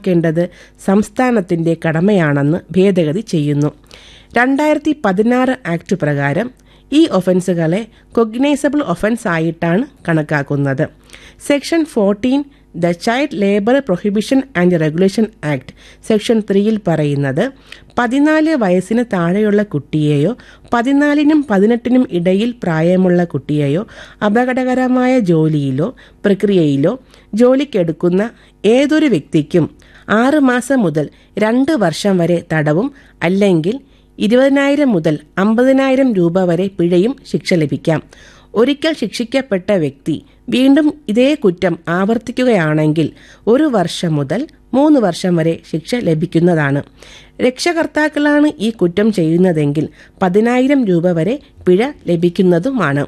നടപ്പാക്കേണ്ടത് സംസ്ഥാനത്തിൻ്റെ കടമയാണെന്ന് ഭേദഗതി ചെയ്യുന്നു രണ്ടായിരത്തി പതിനാറ് ആക്ട് പ്രകാരം ഈ ഒഫൻസുകളെ കൊഗ്നൈസബിൾ ഒഫൻസ് ആയിട്ടാണ് കണക്കാക്കുന്നത് section fourteen the child labour prohibition and regulation act section ത്രീയിൽ പറയുന്നത് പതിനാല് വയസ്സിന് താഴെയുള്ള കുട്ടിയെയോ പതിനാലിനും പതിനെട്ടിനും ഇടയിൽ പ്രായമുള്ള കുട്ടിയെയോ അപകടകരമായ ജോലിയിലോ പ്രക്രിയയിലോ ജോലിക്കെടുക്കുന്ന ഏതൊരു വ്യക്തിക്കും ആറ് മാസം മുതൽ രണ്ട് വർഷം വരെ തടവും അല്ലെങ്കിൽ ഇരുപതിനായിരം മുതൽ അമ്പതിനായിരം രൂപ വരെ പിഴയും ശിക്ഷ ലഭിക്കാം ഒരിക്കൽ ശിക്ഷിക്കപ്പെട്ട വ്യക്തി വീണ്ടും ഇതേ കുറ്റം ആവർത്തിക്കുകയാണെങ്കിൽ ഒരു വർഷം മുതൽ മൂന്ന് വർഷം വരെ ശിക്ഷ ലഭിക്കുന്നതാണ് രക്ഷകർത്താക്കളാണ് ഈ കുറ്റം ചെയ്യുന്നതെങ്കിൽ പതിനായിരം രൂപ വരെ പിഴ ലഭിക്കുന്നതുമാണ്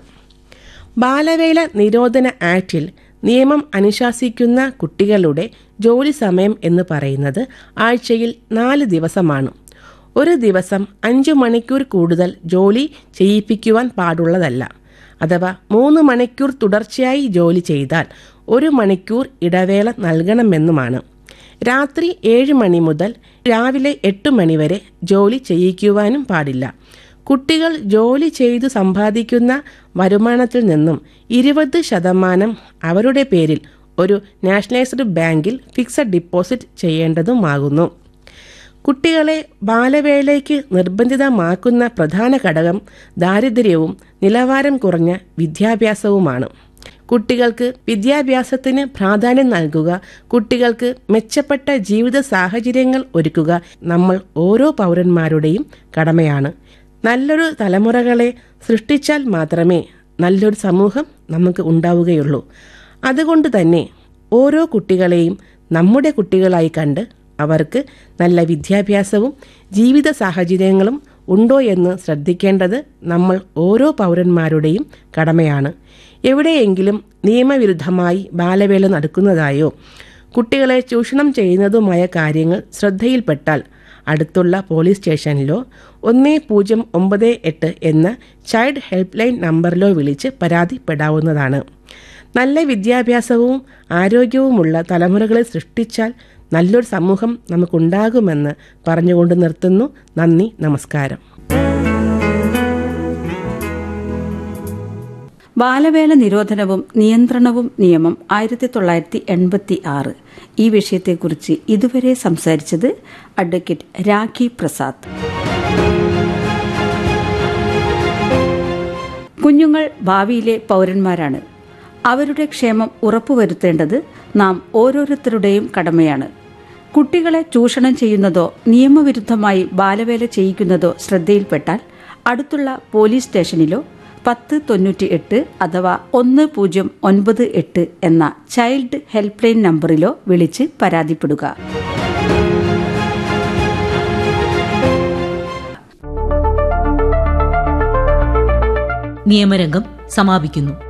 ബാലവേല നിരോധന ആക്ടിൽ നിയമം അനുശാസിക്കുന്ന കുട്ടികളുടെ ജോലി സമയം എന്ന് പറയുന്നത് ആഴ്ചയിൽ നാല് ദിവസമാണ് ഒരു ദിവസം അഞ്ചു മണിക്കൂർ കൂടുതൽ ജോലി ചെയ്യിപ്പിക്കുവാൻ പാടുള്ളതല്ല അഥവാ മൂന്ന് മണിക്കൂർ തുടർച്ചയായി ജോലി ചെയ്താൽ ഒരു മണിക്കൂർ ഇടവേള നൽകണമെന്നുമാണ് രാത്രി ഏഴ് മണി മുതൽ രാവിലെ എട്ട് മണി വരെ ജോലി ചെയ്യിക്കുവാനും പാടില്ല കുട്ടികൾ ജോലി ചെയ്തു സമ്പാദിക്കുന്ന വരുമാനത്തിൽ നിന്നും ഇരുപത് ശതമാനം അവരുടെ പേരിൽ ഒരു നാഷണലൈസ്ഡ് ബാങ്കിൽ ഫിക്സഡ് ഡിപ്പോസിറ്റ് ചെയ്യേണ്ടതുമാകുന്നു കുട്ടികളെ ബാലവേലയ്ക്ക് നിർബന്ധിതമാക്കുന്ന പ്രധാന ഘടകം ദാരിദ്ര്യവും നിലവാരം കുറഞ്ഞ വിദ്യാഭ്യാസവുമാണ് കുട്ടികൾക്ക് വിദ്യാഭ്യാസത്തിന് പ്രാധാന്യം നൽകുക കുട്ടികൾക്ക് മെച്ചപ്പെട്ട ജീവിത സാഹചര്യങ്ങൾ ഒരുക്കുക നമ്മൾ ഓരോ പൗരന്മാരുടെയും കടമയാണ് നല്ലൊരു തലമുറകളെ സൃഷ്ടിച്ചാൽ മാത്രമേ നല്ലൊരു സമൂഹം നമുക്ക് ഉണ്ടാവുകയുള്ളൂ അതുകൊണ്ട് തന്നെ ഓരോ കുട്ടികളെയും നമ്മുടെ കുട്ടികളായി കണ്ട് അവർക്ക് നല്ല വിദ്യാഭ്യാസവും ജീവിത സാഹചര്യങ്ങളും ഉണ്ടോ എന്ന് ശ്രദ്ധിക്കേണ്ടത് നമ്മൾ ഓരോ പൗരന്മാരുടെയും കടമയാണ് എവിടെയെങ്കിലും നിയമവിരുദ്ധമായി ബാലവേല നടക്കുന്നതായോ കുട്ടികളെ ചൂഷണം ചെയ്യുന്നതുമായ കാര്യങ്ങൾ ശ്രദ്ധയിൽപ്പെട്ടാൽ അടുത്തുള്ള പോലീസ് സ്റ്റേഷനിലോ ഒന്ന് പൂജ്യം ഒമ്പത് എട്ട് എന്ന ചൈൽഡ് ഹെൽപ്പ് ലൈൻ നമ്പറിലോ വിളിച്ച് പരാതിപ്പെടാവുന്നതാണ് നല്ല വിദ്യാഭ്യാസവും ആരോഗ്യവുമുള്ള തലമുറകളെ സൃഷ്ടിച്ചാൽ നല്ലൊരു സമൂഹം നമുക്കുണ്ടാകുമെന്ന് പറഞ്ഞുകൊണ്ട് നിർത്തുന്നു നന്ദി നമസ്കാരം ബാലവേല നിരോധനവും നിയന്ത്രണവും നിയമം ആയിരത്തി തൊള്ളായിരത്തി എൺപത്തി ആറ് ഈ വിഷയത്തെക്കുറിച്ച് ഇതുവരെ സംസാരിച്ചത് അഡ്വക്കേറ്റ് രാഖി പ്രസാദ് കുഞ്ഞുങ്ങൾ ഭാവിയിലെ പൗരന്മാരാണ് അവരുടെ ക്ഷേമം ഉറപ്പുവരുത്തേണ്ടത് നാം ഓരോരുത്തരുടെയും കടമയാണ് കുട്ടികളെ ചൂഷണം ചെയ്യുന്നതോ നിയമവിരുദ്ധമായി ബാലവേല ചെയ്യിക്കുന്നതോ ശ്രദ്ധയിൽപ്പെട്ടാൽ അടുത്തുള്ള പോലീസ് സ്റ്റേഷനിലോ പത്ത് തൊണ്ണൂറ്റി എട്ട് അഥവാ ഒന്ന് പൂജ്യം ഒൻപത് എട്ട് എന്ന ചൈൽഡ് ഹെൽപ്പ് ലൈൻ നമ്പറിലോ വിളിച്ച് പരാതിപ്പെടുക നിയമരംഗം സമാപിക്കുന്നു